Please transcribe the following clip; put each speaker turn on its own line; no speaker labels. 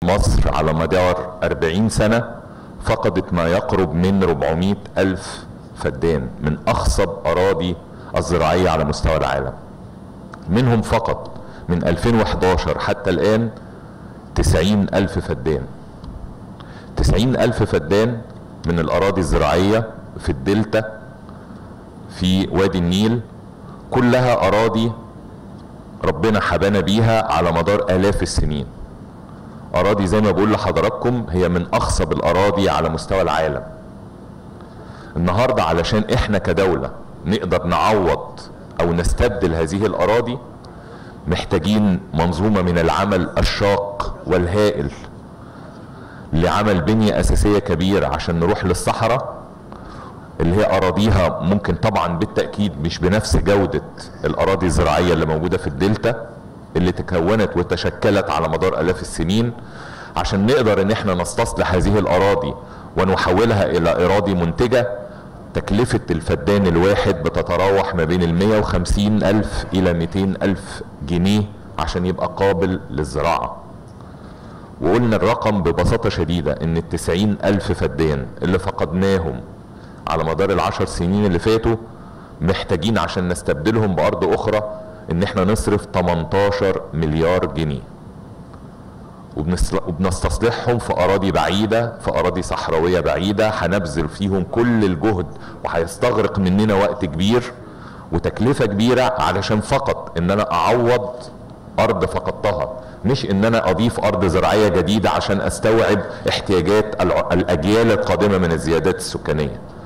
مصر على مدار 40 سنة فقدت ما يقرب من 400 ألف فدان من أخصب أراضي الزراعية على مستوى العالم منهم فقط من 2011 حتى الآن 90 ألف فدان 90 ألف فدان من الأراضي الزراعية في الدلتا في وادي النيل كلها أراضي ربنا حبانا بيها على مدار آلاف السنين أراضي زي ما بقول لحضراتكم هي من أخصب الأراضي على مستوى العالم النهاردة علشان إحنا كدولة نقدر نعوض أو نستبدل هذه الأراضي محتاجين منظومة من العمل الشاق والهائل لعمل بنية أساسية كبيرة عشان نروح للصحراء اللي هي أراضيها ممكن طبعا بالتأكيد مش بنفس جودة الأراضي الزراعية اللي موجودة في الدلتا اللي تكونت وتشكلت على مدار آلاف السنين عشان نقدر ان احنا نستصلح هذه الأراضي ونحولها إلى أراضي منتجة تكلفة الفدان الواحد بتتراوح ما بين ال 150 ألف إلى 200 ألف جنيه عشان يبقى قابل للزراعة وقلنا الرقم ببساطة شديدة ان التسعين ألف فدان اللي فقدناهم على مدار العشر سنين اللي فاتوا محتاجين عشان نستبدلهم بأرض أخرى ان احنا نصرف 18 مليار جنيه وبنستصلحهم في اراضي بعيده في اراضي صحراويه بعيده هنبذل فيهم كل الجهد وهيستغرق مننا وقت كبير وتكلفه كبيره علشان فقط ان انا اعوض ارض فقدتها مش ان انا اضيف ارض زراعيه جديده عشان استوعب احتياجات الاجيال القادمه من الزيادات السكانيه